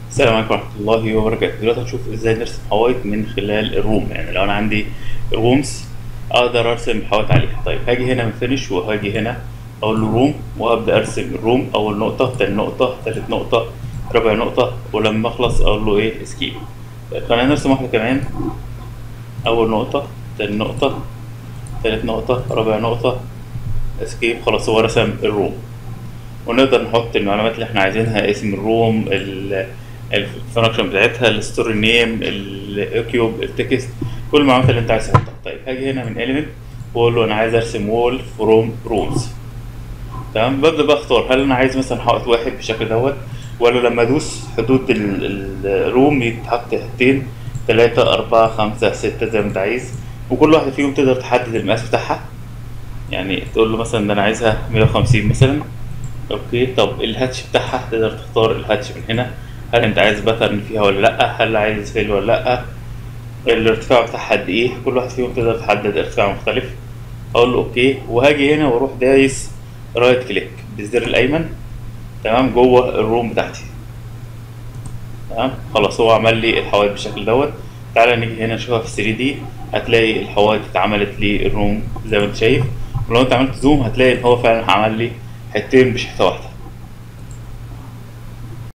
السلام عليكم ورحمة الله وبركاته دلوقتي هنشوف ازاي نرسم حوايط من خلال الروم يعني لو انا عندي رومز اقدر ارسم حوايط عليها طيب هاجي هنا من فينش وهاجي هنا اقول له روم وابدا ارسم الروم اول نقطة تاني نقطة تالت نقطة رابع نقطة ولما اخلص اقول له ايه اسكيب طيب خلينا نرسم واحدة كمان اول نقطة تاني نقطة تالت نقطة رابع نقطة اسكيب خلاص هو رسم الروم ونقدر نحط المعلومات اللي احنا عايزينها اسم الروم الفانكشن بتاعتها الستوري نيم الاكيوب التكست كل المعلومات اللي انت عايز تحطها طيب هاجي هنا من element واقول له انا عايز ارسم وول فروم رومز تمام ببدا بقى اختار هل انا عايز مثلا حائط واحد بالشكل دوت ولا لما ادوس حدود الروم يتحط حتتين تلاتة أربعة خمسة ستة زي ما انت عايز وكل واحدة فيهم تقدر تحدد المقاس بتاعها يعني تقول له مثلا ده انا عايزها مية وخمسين مثلا اوكي طب الهاتش بتاعها تقدر تختار الهاتش من هنا هل انت عايز باترن فيها ولا لا هل عايز فيل ولا لا الارتفاع بتاعها قد ايه كل واحد فيهم تقدر تحدد ارتفاع مختلف اقول له اوكي وهاجي هنا واروح دايس رايت كليك بالزر الايمن تمام جوه الروم بتاعتي تمام خلاص هو عمل لي الحوايط بالشكل دوت تعالى نيجي هنا نشوفها في 3 دي هتلاقي الحوايط اتعملت للروم زي ما انت شايف ولو انت عملت زوم هتلاقي ان هو فعلا عمل لي حتتين مش حته واحده